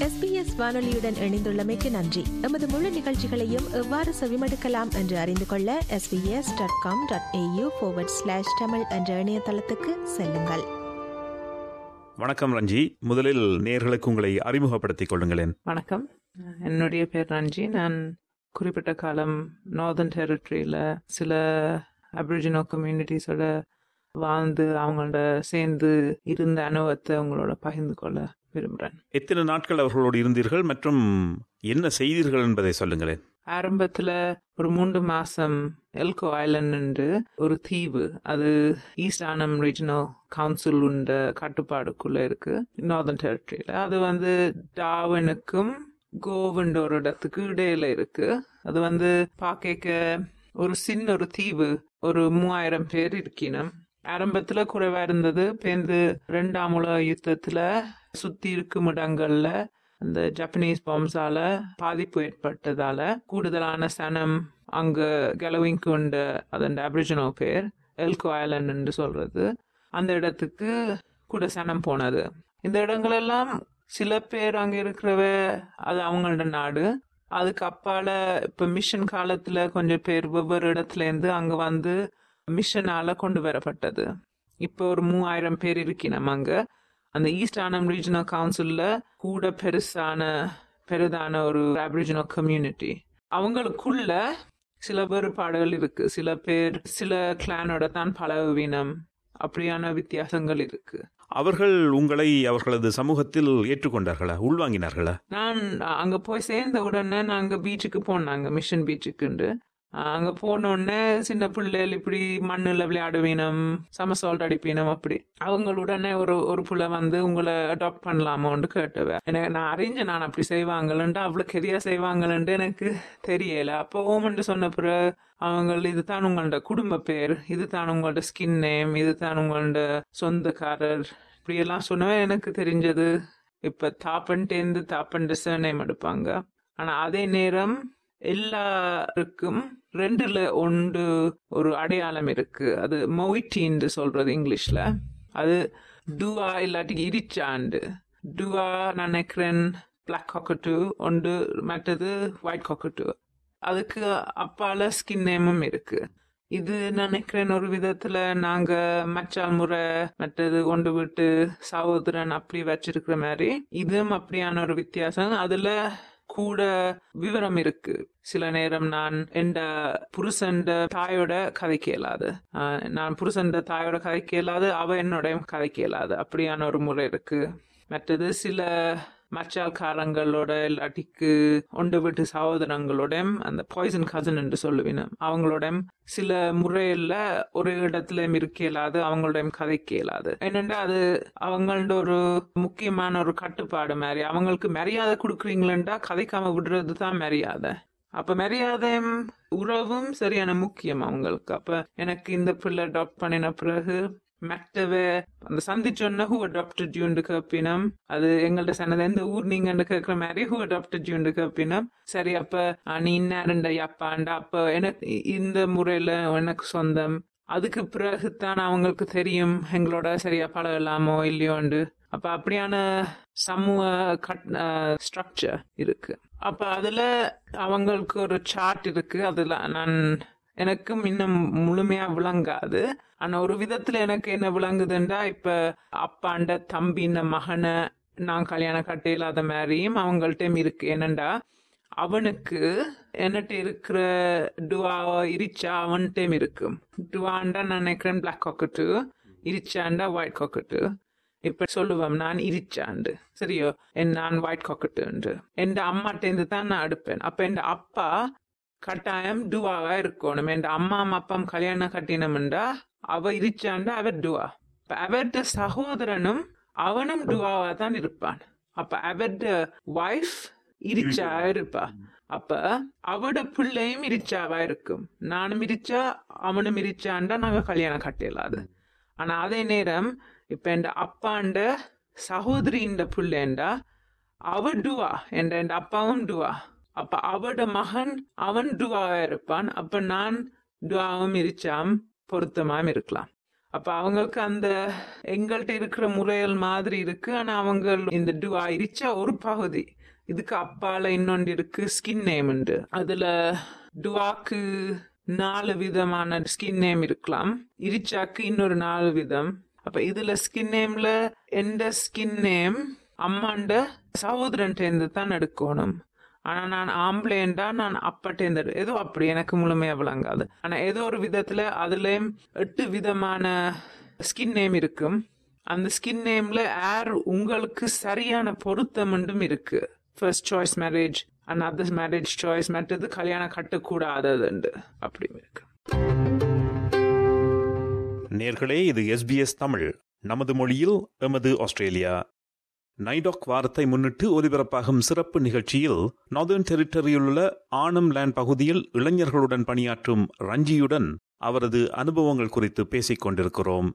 SBS வானொலியுடன் இணைந்துள்ளமைக்கு நன்றி எமது முழு நிகழ்ச்சிகளையும் எவ்வாறு செவிமடுக்கலாம் என்று அறிந்து கொள்ள SBS dot com dot AU slash Tamil என்ற இணையதளத்துக்கு செல்லுங்கள் வணக்கம் ரஞ்சி முதலில் நேர்களுக்கு உங்களை அறிமுகப்படுத்திக் கொள்ளுங்களேன் வணக்கம் என்னுடைய பேர் ரஞ்சி நான் குறிப்பிட்ட காலம் நார்தர்ன் டெரிட்டரியில் சில அபிரிஜினோ கம்யூனிட்டிஸோட வாழ்ந்து அவங்களோட சேர்ந்து இருந்த அனுபவத்தை உங்களோட பகிர்ந்து கொள்ள விரும்புகிறேன் எத்தனை நாட்கள் அவர்களோடு இருந்தீர்கள் மற்றும் என்ன செய்தீர்கள் என்பதை சொல்லுங்களேன் ஆரம்பத்தில் ஒரு மூன்று மாசம் எல்கோ ஐலண்ட் ஒரு தீவு அது ஈஸ்ட் ஆனம் ரீஜனல் கவுன்சில் உண்ட கட்டுப்பாடுக்குள்ள இருக்கு நார்தர்ன் டெரிட்டரியில அது வந்து டாவனுக்கும் கோவன்ற ஒரு இடத்துக்கு இடையில இருக்கு அது வந்து பார்க்க ஒரு சின்ன ஒரு தீவு ஒரு மூவாயிரம் பேர் இருக்கணும் ஆரம்பத்துல குறைவா இருந்தது பேருந்து ரெண்டாம் உலக யுத்தத்துல சுத்தி இருக்கும் இடங்கள்ல அந்த ஜப்பனீஸ் பாம்ஸால பாதிப்பு ஏற்பட்டதால கூடுதலான சனம் அங்க கெலவிங் கொண்ட அதன் அபிரிஜினோ பேர் எல்கோ ஐலண்ட் என்று சொல்றது அந்த இடத்துக்கு கூட சனம் போனது இந்த இடங்கள் எல்லாம் சில பேர் அங்க இருக்கிறவ அது அவங்களோட நாடு அதுக்கு அப்பால இப்ப மிஷன் காலத்துல கொஞ்சம் பேர் வெவ்வேறு இடத்துல இருந்து அங்க வந்து மிஷனால கொண்டு வரப்பட்டது இப்போ ஒரு மூவாயிரம் பேர் இருக்கணும் அங்க அந்த ஈஸ்ட் ஆனம் ரீஜனல் கவுன்சில்ல கூட பெருசான பெரிதான ஒரு அபிரிஜினல் கம்யூனிட்டி அவங்களுக்குள்ள சில வேறுபாடுகள் இருக்கு சில பேர் சில கிளானோட தான் பழகுவினம் அப்படியான வித்தியாசங்கள் இருக்கு அவர்கள் உங்களை அவர்களது சமூகத்தில் ஏற்றுக்கொண்டார்களா உள்வாங்கினார்களா நான் அங்க போய் சேர்ந்த உடனே நாங்க பீச்சுக்கு போனாங்க மிஷன் பீச்சுக்குண்டு அங்க போன உடனே சின்ன பிள்ளைகள் இப்படி மண்ணுல விளையாடுவீனம் சமசால்ட் அடிப்பீனம் அப்படி அவங்களுடனே ஒரு ஒரு புள்ள வந்து உங்களை அடாப்ட் பண்ணலாமோன்னு கேட்டவ எனக்கு நான் அறிஞ்ச நான் அப்படி செய்வாங்களன்ட்டு அவ்வளவு கெரியா செய்வாங்களன்ட்டு எனக்கு தெரியல அப்போ ஓமன்ட்டு சொன்ன பிறகு அவங்க இதுதான் உங்களோட குடும்ப பேர் இதுதான் உங்களோட ஸ்கின் நேம் இதுதான் உங்களோட சொந்தக்காரர் இப்படி எல்லாம் சொன்னவன் எனக்கு தெரிஞ்சது இப்ப தாப்பன்ட்டேந்து தாப்பன்ட்டு நேம் எடுப்பாங்க ஆனா அதே நேரம் எல்லாருக்கும் ரெண்டுல ஒன்று ஒரு அடையாளம் இருக்கு அது மொய்டின்னு சொல்றது இங்கிலீஷ்ல அது டுவா இல்லாட்டி இரிச்சாண்டு டுவா நினைக்கிறேன் பிளாக் காக்கட்டு ஒன்று மற்றது ஒயிட் காக்கட்டு அதுக்கு அப்பால ஸ்கின் நேமும் இருக்கு இது நினைக்கிறேன் ஒரு விதத்துல நாங்க மச்சால் முறை மற்றது கொண்டு விட்டு சகோதரன் அப்படி வச்சிருக்கிற மாதிரி இதுவும் அப்படியான ஒரு வித்தியாசம் அதுல கூட விவரம் இருக்கு சில நேரம் நான் எந்த புருஷண்ட தாயோட கதைக்க இயலாது நான் புருஷண்ட தாயோட கதைக்க இயலாது அவ என்னோட கதைக்க இயலாது அப்படியான ஒரு முறை இருக்கு மற்றது சில மச்சால்காரங்களோட இல்லாட்டிக்கு ஒன்று வீட்டு சகோதரங்களோட அந்த பாய்சன் கசன் என்று சொல்லுவேன் அவங்களோட சில முறையில ஒரு இடத்துல இருக்க இயலாது அவங்களோட கதைக்க இயலாது என்னென்னா அது அவங்களோட ஒரு முக்கியமான ஒரு கட்டுப்பாடு மாதிரி அவங்களுக்கு மரியாதை கொடுக்குறீங்களா கதைக்காம விடுறது தான் மரியாதை அப்ப மரியாதையும் உறவும் சரியான முக்கியம் அவங்களுக்கு அப்ப எனக்கு இந்த பிள்ளை அடாப்ட் பண்ணின பிறகு மற்றவ அந்த சந்திச்சோன்னா ஹூ அடாப்டட் யூன்னு கேப்பினம் அது எங்கள்ட்ட சொன்னது எந்த ஊர் நீங்கன்னு கேட்குற மாதிரி ஹூ அடாப்டட் யூன்னு கேப்பினம் சரி அப்ப நீ இன்னாருண்ட அப்பாண்டா அப்ப எனக்கு இந்த முறையில எனக்கு சொந்தம் அதுக்கு பிறகு தான் அவங்களுக்கு தெரியும் எங்களோட சரியா பழகலாமோ இல்லையோண்டு அப்ப அப்படியான சமூக கட் ஸ்ட்ரக்சர் இருக்கு அப்ப அதுல அவங்களுக்கு ஒரு சார்ட் இருக்கு அதுல நான் எனக்கும் இன்னும் முழுமையா விளங்காது ஆனா ஒரு விதத்துல எனக்கு என்ன விளங்குதுண்டா இப்ப அப்பாண்ட தம்பின மகனை நான் கல்யாணம் கட்ட இல்லாத மாதிரியும் அவங்கள்ட்டையும் இருக்கு என்னண்டா அவனுக்கு என்னட்டு இருக்கிற டுவா இரிச்சா அவன்கிட்டையும் இருக்கு டுவாண்டா நான் நினைக்கிறேன் பிளாக் காக்கட்டு இரிச்சாண்டா ஒயிட் காக்கட்டு இப்ப சொல்லுவேன் நான் இரிச்சாண்டு சரியோ என் நான் ஒயிட் காக்கட்டு என் அம்மாட்டேந்து தான் நான் அடுப்பேன் அப்ப என் அப்பா கட்டாயம் டுவாவா இருக்கணும் என் அம்மா அப்பம் கல்யாணம் கட்டினமுண்டா அவ இரிச்சாண்டா அவர் டுவா இப்ப அவர்ட சகோதரனும் அவனும் டுவாவா தான் இருப்பான் அப்ப அவர்ட ஒய்ஃப் இரிச்சா இருப்பா அப்ப அவட பிள்ளையும் இரிச்சாவா இருக்கும் நானும் இரிச்சா அவனும் இரிச்சாண்டா நாங்க கல்யாணம் கட்டிடலாது ஆனா அதே நேரம் இப்ப என் அப்பாண்ட சகோதரின்ற பிள்ளைண்டா அவ டுவா என் என் அப்பாவும் டுவா அப்ப அவட மகன் அவன் டுவாவா இருப்பான் அப்ப நான் டுவாவும் இருச்சாம் பொருத்தமாம் இருக்கலாம் அப்ப அவங்களுக்கு அந்த எங்கள்கிட்ட இருக்கிற முறைகள் மாதிரி இருக்கு ஆனா அவங்க இந்த டுவா இரிச்சா ஒரு பகுதி இதுக்கு அப்பால இன்னொன்று இருக்கு ஸ்கின் நேம் உண்டு அதுல டுவாக்கு நாலு விதமான ஸ்கின் நேம் இருக்கலாம் இரிச்சாக்கு இன்னொரு நாலு விதம் அப்ப இதுல ஸ்கின் நேம்ல எந்த ஸ்கின் நேம் அம்மாண்ட சகோதரன்ட்டேந்து தான் எடுக்கணும் ஆனா நான் ஆம்பளைண்டா நான் அப்பட்டேந்து ஏதோ அப்படி எனக்கு முழுமையா விளங்காது ஆனா ஏதோ ஒரு விதத்துல அதுலயும் எட்டு விதமான ஸ்கின் நேம் இருக்கும் அந்த ஸ்கின் நேம்ல ஏர் உங்களுக்கு சரியான பொருத்தம் என்றும் இருக்கு first choice marriage and other marriage choice மற்றது கல்யாணம் கட்டக்கூடாதது அப்படி இருக்கு நேர்களே இது எஸ்பிஎஸ் தமிழ் நமது மொழியில் எமது ஆஸ்திரேலியா நைடாக் வாரத்தை முன்னிட்டு ஒலிபரப்பாகும் சிறப்பு நிகழ்ச்சியில் நார்தர்ன் டெரிட்டரியில் உள்ள ஆனம் லேண்ட் பகுதியில் இளைஞர்களுடன் பணியாற்றும் ரஞ்சியுடன் அவரது அனுபவங்கள் குறித்து பேசிக் கொண்டிருக்கிறோம்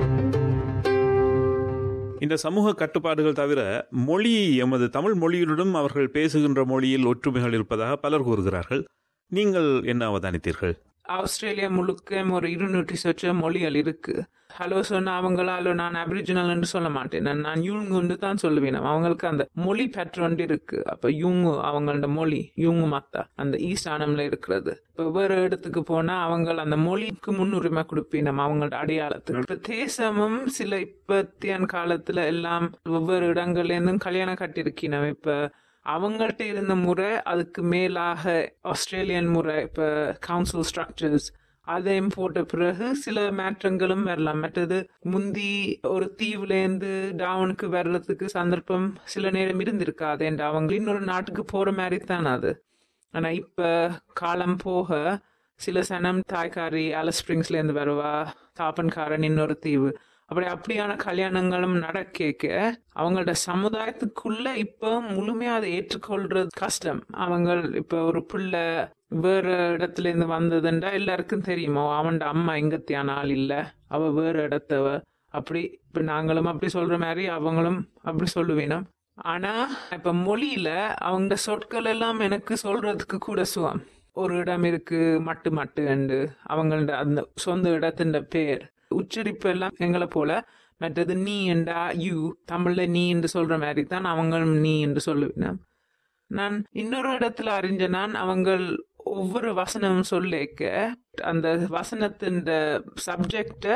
இந்த சமூக கட்டுப்பாடுகள் தவிர மொழி எமது தமிழ் மொழியுடன் அவர்கள் பேசுகின்ற மொழியில் ஒற்றுமைகள் இருப்பதாக பலர் கூறுகிறார்கள் நீங்கள் என்ன அவதானித்தீர்கள் ஆஸ்திரேலியா முழுக்க ஒரு இருநூற்றி சொச்ச மொழிகள் இருக்கு ஹலோ சொன்ன அவங்களால நான் அபிரிஜினல் என்று சொல்ல மாட்டேன் நான் நான் யூங்குன்னு தான் சொல்லுவேன் அவங்களுக்கு அந்த மொழி பேட்ரன் இருக்கு அப்ப யூங்கு அவங்களோட மொழி யூங்கு மத்தா அந்த ஈஸ்ட் ஆனம்ல இருக்கிறது இப்ப வேற இடத்துக்கு போனா அவங்க அந்த மொழிக்கு முன்னுரிமை கொடுப்பினம் அவங்களோட அடையாளத்துக்கு இப்ப தேசமும் சில இப்பத்தியான் காலத்துல எல்லாம் ஒவ்வொரு இடங்கள்ல இருந்தும் கல்யாணம் கட்டியிருக்கணும் இப்ப அவங்கள்ட்ட இருந்த முறை அதுக்கு மேலாக ஆஸ்திரேலியன் முறை இப்ப கவுன்சில் ஸ்ட்ரக்சர்ஸ் அதையும் போட்ட பிறகு சில மாற்றங்களும் வரலாம் மற்றது முந்தி ஒரு தீவுலேருந்து டவுனுக்கு வர்றதுக்கு சந்தர்ப்பம் சில நேரம் இருந்திருக்காது என்று அவங்க இன்னொரு நாட்டுக்கு போற மாதிரி தான் அது ஆனா இப்ப காலம் போக சில சனம் தாய்க்காரி அல ஸ்பிரிங்ஸ்ல இருந்து வருவா தாப்பன்காரன் இன்னொரு தீவு அப்படி அப்படியான கல்யாணங்களும் நடக்க அவங்களோட சமுதாயத்துக்குள்ள இப்ப முழுமையா அதை ஏற்றுக்கொள்றது கஷ்டம் அவங்க இப்ப ஒரு பிள்ளை வேற இடத்துல இருந்து வந்ததுண்டா எல்லாருக்கும் தெரியுமோ அவன்ட அம்மா எங்கத்தியான ஆள் இல்ல அவ வேற இடத்தவ அப்படி இப்ப நாங்களும் அப்படி சொல்ற மாதிரி அவங்களும் அப்படி சொல்லுவேணும் ஆனா இப்ப மொழியில அவங்க சொற்கள் எல்லாம் எனக்கு சொல்றதுக்கு கூட சுகம் ஒரு இடம் இருக்கு மட்டு மட்டு அண்டு அவங்களோட அந்த சொந்த இடத்தின் பேர் உச்சரிப்பு எல்லாம் எங்களை போல மற்றது நீ என்றா யூ தமிழ்ல நீ என்று சொல்ற மாதிரி தான் அவங்களும் நீ என்று சொல்லுவேன் நான் இன்னொரு இடத்துல அறிஞ்ச நான் அவங்கள் ஒவ்வொரு வசனமும் சொல்லிக்க அந்த வசனத்தின் சப்ஜெக்ட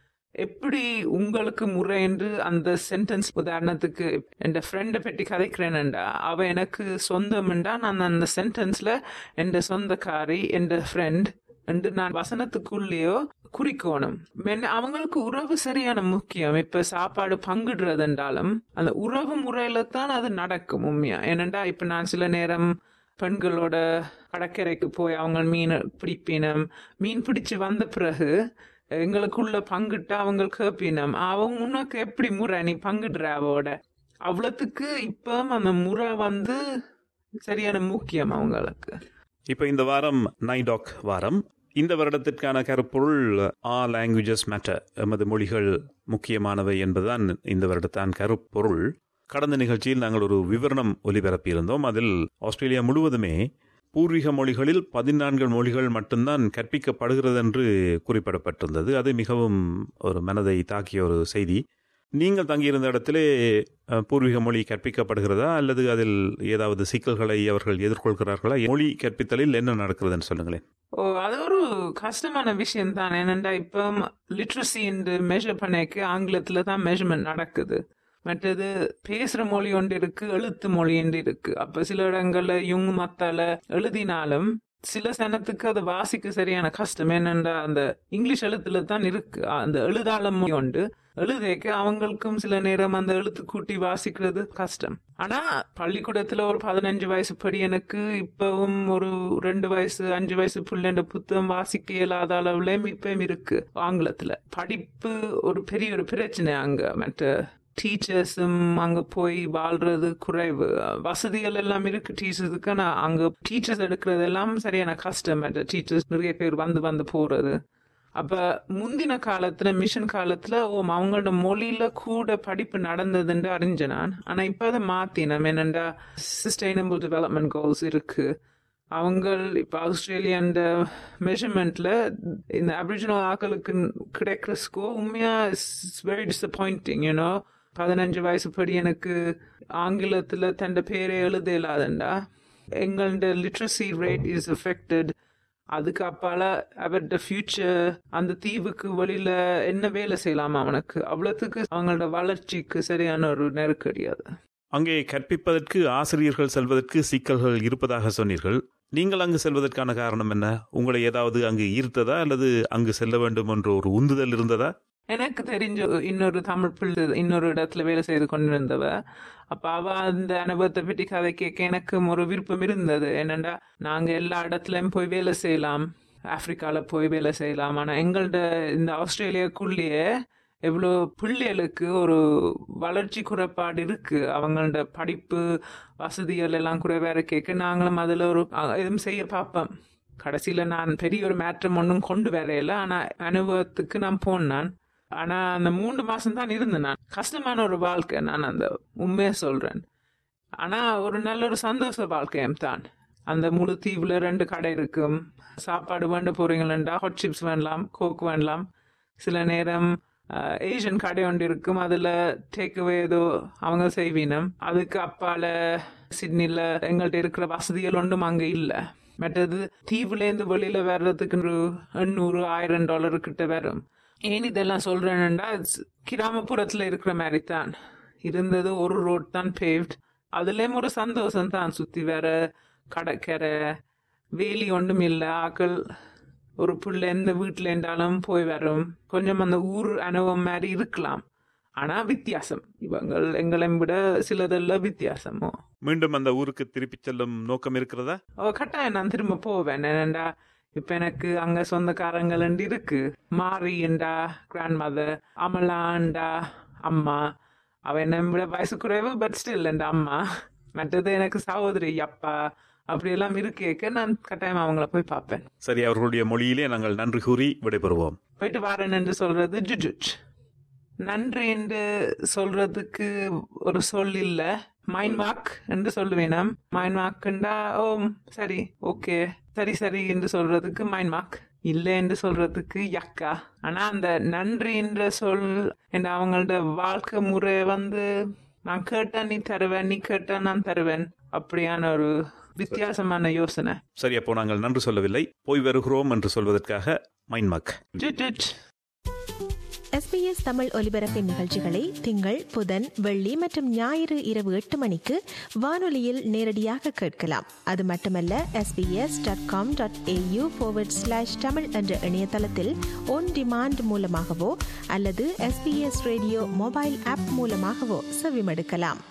எப்படி உங்களுக்கு முறை என்று அந்த சென்டென்ஸ் உதாரணத்துக்கு என் ஃப்ரெண்டை பற்றி கதைக்கிறேன்டா அவ எனக்கு சொந்தம்ண்டா நான் அந்த சென்டென்ஸ்ல என் சொந்தக்காரி என் ஃப்ரெண்ட் என்று நான் வசனத்துக்குள்ளேயோ குறிக்கோணும் அவங்களுக்கு உறவு சரியான முக்கியம் இப்ப சாப்பாடு பங்கிடுறதுன்றாலும் அந்த உறவு முறையில தான் அது நடக்கும் உண்மையா ஏனண்டா இப்ப நான் சில நேரம் பெண்களோட கடற்கரைக்கு போய் அவங்க மீன் பிடிப்பினம் மீன் பிடிச்சு வந்த பிறகு எங்களுக்குள்ள பங்கிட்டு அவங்க கேப்பினம் அவங்க உனக்கு எப்படி முறை நீ பங்கிடுற அவட அவ்வளவுக்கு இப்ப அந்த முறை வந்து சரியான முக்கியம் அவங்களுக்கு இப்ப இந்த வாரம் நைடாக் வாரம் இந்த வருடத்திற்கான கருப்பொருள் ஆ லாங்குவேஜஸ் மேட்டர் எமது மொழிகள் முக்கியமானவை என்பதுதான் இந்த வருடத்தான் கருப்பொருள் கடந்த நிகழ்ச்சியில் நாங்கள் ஒரு விவரணம் ஒலிபரப்பியிருந்தோம் அதில் ஆஸ்திரேலியா முழுவதுமே பூர்வீக மொழிகளில் பதினான்கு மொழிகள் மட்டும்தான் கற்பிக்கப்படுகிறது என்று குறிப்பிடப்பட்டிருந்தது அது மிகவும் ஒரு மனதை தாக்கிய ஒரு செய்தி நீங்கள் தங்கியிருந்த இடத்திலே பூர்வீக மொழி கற்பிக்கப்படுகிறதா அல்லது அதில் ஏதாவது சிக்கல்களை அவர்கள் எதிர்கொள்கிறார்களா மொழி கற்பித்தலில் என்ன நடக்கிறதுன்னு சொல்லுங்களேன் ஓ அது ஒரு கஷ்டமான விஷயம் தான் என்னண்டா இப்போ லிட்ரஸி மெஷர் பண்ணிக்க ஆங்கிலத்துல தான் மெஷர்மெண்ட் நடக்குது மற்றது பேசுற மொழி ஒன்று இருக்கு எழுத்து மொழி ஒன்று இருக்கு அப்ப சில இடங்கள்ல யுங் மத்தால எழுதினாலும் சில சனத்துக்கு அது வாசிக்க சரியான கஷ்டம் என்னண்டா அந்த இங்கிலீஷ் எழுத்துல தான் இருக்கு அந்த எழுதாள மொழி உண்டு எழுதேக்க அவங்களுக்கும் சில நேரம் அந்த எழுத்து கூட்டி வாசிக்கிறது கஷ்டம் ஆனா பள்ளிக்கூடத்துல ஒரு பதினஞ்சு வயசு படி எனக்கு இப்பவும் ஒரு ரெண்டு வயசு அஞ்சு வயசு பிள்ளைன்ற புத்தகம் வாசிக்க இயலாத அளவுலயும் இப்பயும் இருக்கு ஆங்கிலத்துல படிப்பு ஒரு பெரிய ஒரு பிரச்சனை அங்க மற்ற டீச்சர்ஸும் அங்க போய் வாழ்றது குறைவு வசதிகள் எல்லாம் இருக்கு டீச்சர்ஸுக்கு ஆனா அங்க டீச்சர்ஸ் எடுக்கிறது எல்லாம் சரியான கஷ்டம் டீச்சர்ஸ் நிறைய பேர் வந்து வந்து போறது அப்ப முந்தின காலத்துல மிஷன் காலத்துல ஓ அவங்களோட மொழியில கூட படிப்பு நடந்ததுன்னு அறிஞ்ச நான் ஆனா இப்ப அதை மாத்தினோம் என்னண்டா சஸ்டைனபிள் டெவலப்மெண்ட் கோல்ஸ் இருக்கு அவங்கள் இப்போ ஆஸ்திரேலியன் மெஷர்மெண்ட்ல இந்த அபிரிஜினல் ஆக்களுக்கு கிடைக்கிற ஸ்கோர் உண்மையா இட்ஸ் வெரி டிசப்பாயிண்டிங் யூனோ பதினஞ்சு வயசு படி எனக்கு ஆங்கிலத்தில் தன் பேரே எழுத இல்லாதண்டா எங்களோட லிட்ரஸி ரேட் இஸ் அஃபெக்டட் அதுக்கு அப்பால அவர்ட ஃபியூச்சர் அந்த தீவுக்கு வெளியில என்ன வேலை செய்யலாமா அவனுக்கு அவ்வளோத்துக்கு அவங்களோட வளர்ச்சிக்கு சரியான ஒரு நெருக்கடி அது அங்கே கற்பிப்பதற்கு ஆசிரியர்கள் செல்வதற்கு சிக்கல்கள் இருப்பதாக சொன்னீர்கள் நீங்கள் அங்கு செல்வதற்கான காரணம் என்ன உங்களை ஏதாவது அங்கு ஈர்த்ததா அல்லது அங்கு செல்ல வேண்டும் என்ற ஒரு உந்துதல் இருந்ததா எனக்கு தெரிஞ்ச இன்னொரு தமிழ் பிள்ளை இன்னொரு இடத்துல வேலை செய்து கொண்டிருந்தவ அப்ப அவ அந்த அனுபவத்தை பற்றி கதை கேட்க எனக்கும் ஒரு விருப்பம் இருந்தது என்னண்டா நாங்க எல்லா இடத்துலயும் போய் வேலை செய்யலாம் ஆப்பிரிக்கால போய் வேலை செய்யலாம் ஆனா எங்கள்ட இந்த ஆஸ்திரேலியாக்குள்ளேயே எவ்வளோ பிள்ளைகளுக்கு ஒரு வளர்ச்சி குறைபாடு இருக்கு அவங்களோட படிப்பு வசதிகள் எல்லாம் குறைவா கேட்க நாங்களும் அதுல ஒரு அஹ், எதுவும் செய்ய பார்ப்போம் கடைசியில நான் பெரிய ஒரு மாற்றம் ஒன்றும் கொண்டு வரையில ஆனா அனுபவத்துக்கு நான் போனேன் ஆனா அந்த மூன்று மாசம் தான் இருந்தேன் நான் கஷ்டமான ஒரு வாழ்க்கை நான் அந்த உண்மையை சொல்றேன் ஆனா ஒரு நல்ல ஒரு சந்தோஷ வாழ்க்கையும் தான் அந்த முழு தீவுல ரெண்டு கடை இருக்கும் சாப்பாடு வேண்ட போறீங்களா ஹாட் சிப்ஸ் வேண்டலாம் கோக் வேண்டலாம் சில நேரம் ஏஷியன் கடை ஒன்று இருக்கும் அதுல டேக்அவே ஏதோ அவங்க செய்வீனம் அதுக்கு அப்பால சிட்னில எங்கள்கிட்ட இருக்கிற வசதிகள் ஒன்றும் அங்க இல்ல மற்றது தீவுலேருந்து வெளியில வர்றதுக்கு ஒரு எண்ணூறு ஆயிரம் டாலர் கிட்ட வரும் ஏன் இதெல்லாம் சொல்றேன்னா கிராமப்புறத்துல இருக்கிற மாதிரி தான் இருந்தது ஒரு ரோட் தான் பேவ்ட் அதுலயும் ஒரு சந்தோஷம் தான் சுத்தி வேற கடற்கரை வேலி ஒன்றும் இல்லை ஆக்கள் ஒரு புள்ள எந்த வீட்டில் இருந்தாலும் போய் வரும் கொஞ்சம் அந்த ஊர் அனுபவம் மாதிரி இருக்கலாம் ஆனா வித்தியாசம் இவங்கள் எங்களை விட சிலதெல்லாம் வித்தியாசமோ மீண்டும் அந்த ஊருக்கு திருப்பிச் செல்லும் நோக்கம் இருக்கிறதா அவ கட்டாயம் நான் திரும்ப போவேன் என்னண்டா இப்ப எனக்கு அங்க சொந்தக்காரங்கள் இருக்கு மாரிண்டா கிராண்ட் மதர் அமலாண்டா அம்மா அவ என்ன விட வயசு குறைவு பட் ஸ்டில் என் அம்மா மற்றது எனக்கு சகோதரி அப்பா அப்படியெல்லாம் இருக்கேக்க நான் கட்டாயம் அவங்கள போய் பார்ப்பேன் சரி அவர்களுடைய மொழியிலே நாங்கள் நன்றி கூறி விடைபெறுவோம் போயிட்டு வாரேன் என்று சொல்றது ஜுஜுச் நன்றி என்று சொல்றதுக்கு ஒரு சொல் இல்ல மைண்ட் மார்க் என்று சொல்லுவேனாம் மைண்ட் மார்க்ண்டா ஓ சரி ஓகே சரி சரி என்று சொல்றதுக்கு மைண்ட் மார்க் இல்லை என்று சொல்றதுக்கு யக்கா ஆனா அந்த நன்றி என்ற சொல் என்ற அவங்களோட வாழ்க்கை முறை வந்து நான் கேட்டா நீ தருவேன் நீ கேட்டா நான் தருவேன் அப்படியான ஒரு வித்தியாசமான யோசனை சரி அப்போ நாங்கள் நன்றி சொல்லவில்லை போய் வருகிறோம் என்று சொல்வதற்காக மைன்மாக் ஜுஜுச் எஸ்பிஎஸ் தமிழ் ஒலிபரப்பின் நிகழ்ச்சிகளை திங்கள் புதன் வெள்ளி மற்றும் ஞாயிறு இரவு எட்டு மணிக்கு வானொலியில் நேரடியாக கேட்கலாம் அது மட்டுமல்ல SBS dot com dot AU slash Tamil என்ற இணையதளத்தில் ஒன் டிமாண்ட் மூலமாகவோ அல்லது எஸ்பிஎஸ் ரேடியோ மொபைல் ஆப் மூலமாகவோ செவிமடுக்கலாம்